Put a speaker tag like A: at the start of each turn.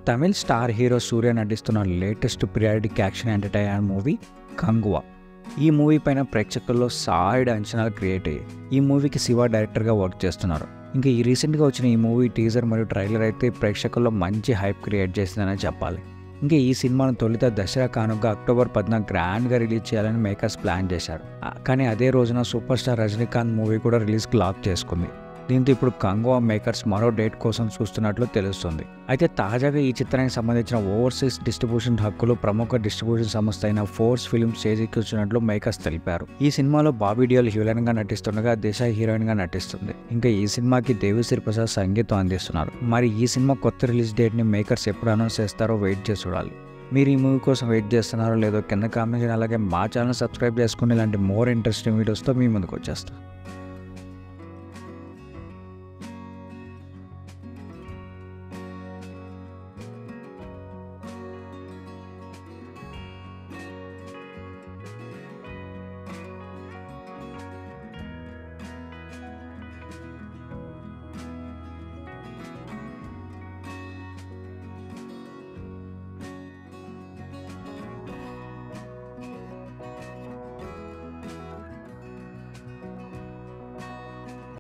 A: Tamil star hero Suriya నటిస్తున్న latest periodic action entertainer movie Kanguva ఈ movie పైన ప్రేక్షకుల్లో సాయిడ్ అంచనాలు క్రియేట్ అయ్యాయి ఈ మూవీకి శివ డైరెక్టర్గా వర్క్ చేస్తున్నారు ఇంకా ఈ రీసెంట్గా వచ్చిన ఈ మూవీ టీజర్ మరియు ట్రైలర్ అయితే ప్రేక్షకుల్లో మంచి హైప్ క్రియేట్ చేసిందనే చెప్పాలి ఇంకా ఈ సినిమాను తొలుత దసరా కానుక అక్టోబర్ పద్నాలుగు గ్రాండ్గా రిలీజ్ చేయాలని మేకర్స్ ప్లాన్ చేశారు ఆ, కానీ అదే రోజున సూపర్ స్టార్ రజనీకాంత్ మూవీ కూడా రిలీజ్కి లాక్ చేసుకుంది దీంతో ఇప్పుడు కంగోవా మేకర్స్ మరో డేట్ కోసం చూస్తున్నట్లు తెలుస్తుంది అయితే తాజాగా ఈ చిత్రానికి సంబంధించిన ఓవర్సీస్ డిస్ట్రిబ్యూషన్ హక్కులు ప్రముఖ డిస్ట్రిబ్యూషన్ సంస్థ అయిన ఫోర్స్ ఫిల్మ్స్ చేజిక్కించినట్లు మేకర్స్ తెలిపారు ఈ సినిమాలో బాబీ డియోల్ హీరోయిన్ గా నటిస్తుండగా దిశ హీరోయిన్ గా నటిస్తుంది ఇంకా ఈ సినిమాకి దేవిశ్రీ ప్రసాద్ సంగీతం అందిస్తున్నారు మరి ఈ సినిమా కొత్త రిలీజ్ డేట్ ని మేకర్స్ ఎప్పుడు అనౌన్స్ చేస్తారో వెయిట్ చేసి చూడాలి మీరు ఈ మూవీ కోసం వెయిట్ చేస్తున్నారో లేదో కింద కామెంట్ చేయండి అలాగే మా ఛానల్ సబ్స్క్రైబ్ చేసుకుని ఇలాంటి మోర్ ఇంట్రెస్టింగ్ వీడియోస్తో మీ ముందుకు వచ్చేస్తాం